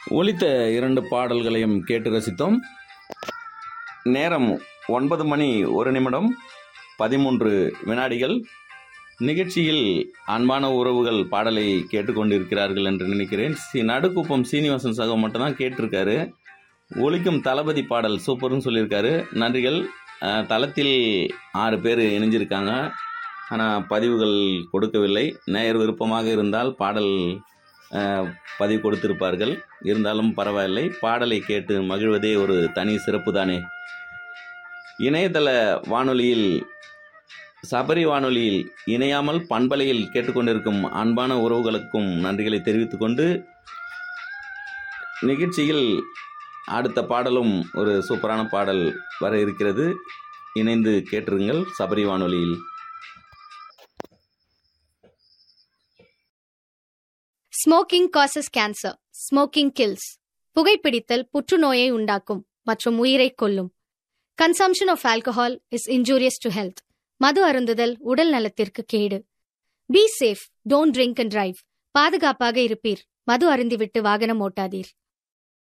ஒலித்த இரண்டு பாடல்களையும் கேட்டு ரசித்தோம் நேரம் ஒன்பது மணி ஒரு நிமிடம் பதிமூன்று வினாடிகள் நிகழ்ச்சியில் அன்பான உறவுகள் பாடலை கேட்டுக்கொண்டிருக்கிறார்கள் என்று நினைக்கிறேன் சி நடுக்குப்பம் சீனிவாசன் சகோ மட்டும்தான் கேட்டிருக்காரு ஒலிக்கும் தளபதி பாடல் சூப்பர்னு சொல்லியிருக்காரு நன்றிகள் அஹ், தளத்தில் ஆறு பேர் இணைஞ்சிருக்காங்க ஆனால் பதிவுகள் கொடுக்கவில்லை நேயர் விருப்பமாக இருந்தால் பாடல் அஹ், பதிவு கொடுத்திருப்பார்கள் இருந்தாலும் பரவாயில்லை பாடலை கேட்டு மகிழ்வதே ஒரு தனி சிறப்பு தானே இணையதள வானொலியில் சபரி வானொலியில் இணையாமல் பண்பலையில் கேட்டுக்கொண்டிருக்கும் அன்பான உறவுகளுக்கும் நன்றிகளை தெரிவித்துக் கொண்டு நிகழ்ச்சியில் அடுத்த பாடலும் ஒரு சூப்பரான பாடல் வர இருக்கிறது இணைந்து கேட்டிருங்கள் சபரி வானொலியில் smoking causes cancer smoking kills புகைப்பிடித்தல் புற்றுநோயை உண்டாக்கும் மற்றும் உயிரை கொல்லும் consumption of alcohol is injurious to health மது அருந்துதல் உடல் நலத்திற்கு கேடு be safe don't drink and drive பாதுகாப்பாக இருப்பீர் மது அருந்திவிட்டு வாகனம் ஓட்டாதீர்